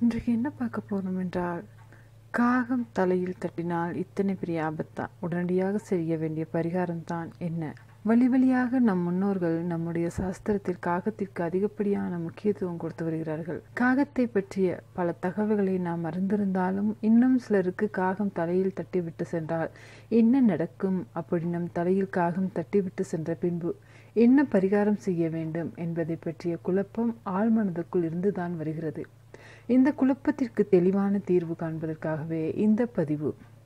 இன்றைக்கு என்ன பார்க்க போறோம் என்றால் காகம் தலையில் தட்டினால் இத்தனை பெரிய ஆபத்தா உடனடியாக செய்ய வேண்டிய பரிகாரம் தான் என்ன வழி வழியாக நம் முன்னோர்கள் நம்முடைய சாஸ்திரத்தில் காகத்திற்கு அதிகப்படியான முக்கியத்துவம் கொடுத்து வருகிறார்கள் காகத்தை பற்றிய பல தகவல்களை நாம் அறிந்திருந்தாலும் இன்னும் சிலருக்கு காகம் தலையில் தட்டிவிட்டு சென்றால் என்ன நடக்கும் அப்படி நம் தலையில் காகம் தட்டிவிட்டு சென்ற பின்பு என்ன பரிகாரம் செய்ய வேண்டும் என்பதை பற்றிய குழப்பம் ஆழ்மனதுக்குள் இருந்துதான் வருகிறது இந்த குழப்பத்திற்கு தெளிவான தீர்வு காண்பதற்காகவே இந்த பதிவு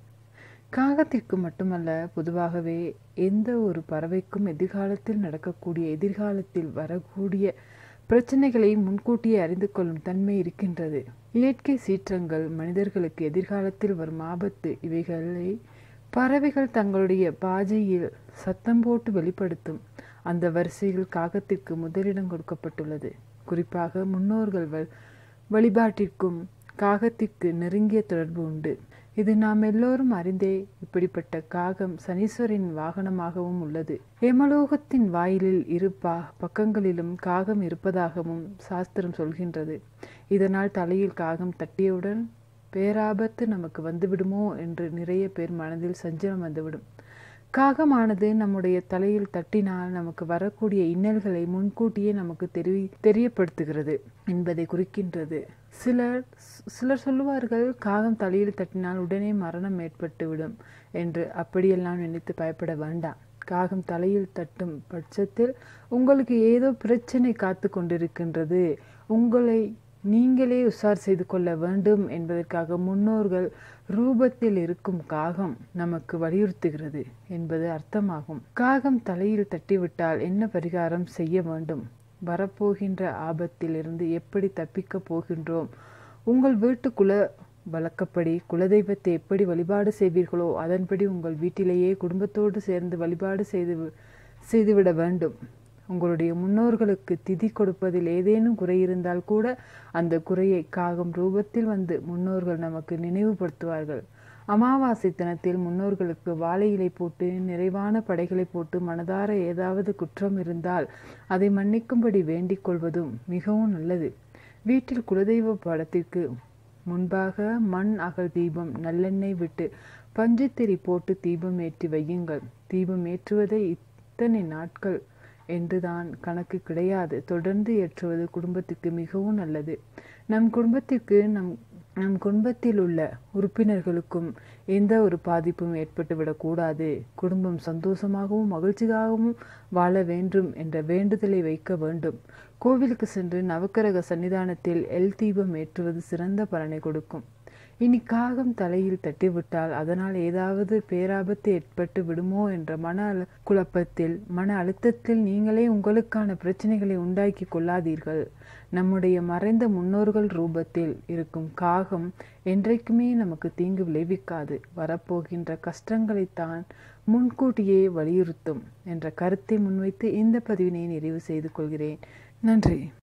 காகத்திற்கு மட்டுமல்ல பொதுவாகவே எந்த ஒரு பறவைக்கும் எதிர்காலத்தில் நடக்கக்கூடிய எதிர்காலத்தில் வரக்கூடிய பிரச்சனைகளை முன்கூட்டியே அறிந்து கொள்ளும் தன்மை இருக்கின்றது இயற்கை சீற்றங்கள் மனிதர்களுக்கு எதிர்காலத்தில் வரும் ஆபத்து இவைகளை பறவைகள் தங்களுடைய பாஜையில் சத்தம் போட்டு வெளிப்படுத்தும் அந்த வரிசையில் காகத்திற்கு முதலிடம் கொடுக்கப்பட்டுள்ளது குறிப்பாக முன்னோர்கள் வழிபாட்டிற்கும் காகத்திற்கு நெருங்கிய தொடர்பு உண்டு இது நாம் எல்லோரும் அறிந்தே இப்படிப்பட்ட காகம் சனீஸ்வரின் வாகனமாகவும் உள்ளது ஏமலோகத்தின் வாயிலில் இரு பா பக்கங்களிலும் காகம் இருப்பதாகவும் சாஸ்திரம் சொல்கின்றது இதனால் தலையில் காகம் தட்டியவுடன் பேராபத்து நமக்கு வந்துவிடுமோ என்று நிறைய பேர் மனதில் சஞ்சலம் வந்துவிடும் காகமானது நம்முடைய தலையில் தட்டினால் நமக்கு வரக்கூடிய இன்னல்களை முன்கூட்டியே நமக்கு தெரி தெரியப்படுத்துகிறது என்பதை குறிக்கின்றது சிலர் சிலர் சொல்லுவார்கள் காகம் தலையில் தட்டினால் உடனே மரணம் ஏற்பட்டுவிடும் என்று அப்படியெல்லாம் நினைத்து பயப்பட வேண்டாம் காகம் தலையில் தட்டும் பட்சத்தில் உங்களுக்கு ஏதோ பிரச்சனை காத்து கொண்டிருக்கின்றது உங்களை நீங்களே உஷார் செய்து கொள்ள வேண்டும் என்பதற்காக முன்னோர்கள் ரூபத்தில் இருக்கும் காகம் நமக்கு வலியுறுத்துகிறது என்பது அர்த்தமாகும் காகம் தலையில் தட்டிவிட்டால் என்ன பரிகாரம் செய்ய வேண்டும் வரப்போகின்ற ஆபத்தில் இருந்து எப்படி தப்பிக்க போகின்றோம் உங்கள் வீட்டு குல வழக்கப்படி குலதெய்வத்தை எப்படி வழிபாடு செய்வீர்களோ அதன்படி உங்கள் வீட்டிலேயே குடும்பத்தோடு சேர்ந்து வழிபாடு செய்து செய்துவிட வேண்டும் உங்களுடைய முன்னோர்களுக்கு திதி கொடுப்பதில் ஏதேனும் குறை இருந்தால் கூட அந்த குறையை காகம் ரூபத்தில் வந்து முன்னோர்கள் நமக்கு நினைவுபடுத்துவார்கள் அமாவாசை தினத்தில் முன்னோர்களுக்கு வாழை இலை போட்டு நிறைவான படைகளை போட்டு மனதார ஏதாவது குற்றம் இருந்தால் அதை மன்னிக்கும்படி வேண்டிக் கொள்வதும் மிகவும் நல்லது வீட்டில் குலதெய்வ படத்திற்கு முன்பாக மண் அகல் தீபம் நல்லெண்ணெய் விட்டு பஞ்சுத்திரி போட்டு தீபம் ஏற்றி வையுங்கள் தீபம் ஏற்றுவதை இத்தனை நாட்கள் என்றுதான் கணக்கு கிடையாது தொடர்ந்து ஏற்றுவது குடும்பத்துக்கு மிகவும் நல்லது நம் குடும்பத்திற்கு நம் நம் குடும்பத்தில் உள்ள உறுப்பினர்களுக்கும் எந்த ஒரு பாதிப்பும் ஏற்பட்டுவிடக்கூடாது குடும்பம் சந்தோஷமாகவும் மகிழ்ச்சியாகவும் வாழ வேண்டும் என்ற வேண்டுதலை வைக்க வேண்டும் கோவிலுக்கு சென்று நவக்கிரக சன்னிதானத்தில் எல் தீபம் ஏற்றுவது சிறந்த பலனை கொடுக்கும் இனி காகம் தலையில் தட்டிவிட்டால் அதனால் ஏதாவது பேராபத்து ஏற்பட்டு விடுமோ என்ற மன அழு குழப்பத்தில் மன அழுத்தத்தில் நீங்களே உங்களுக்கான பிரச்சனைகளை உண்டாக்கி கொள்ளாதீர்கள் நம்முடைய மறைந்த முன்னோர்கள் ரூபத்தில் இருக்கும் காகம் என்றைக்குமே நமக்கு தீங்கு விளைவிக்காது வரப்போகின்ற கஷ்டங்களைத்தான் முன்கூட்டியே வலியுறுத்தும் என்ற கருத்தை முன்வைத்து இந்த பதிவினை நிறைவு செய்து கொள்கிறேன் நன்றி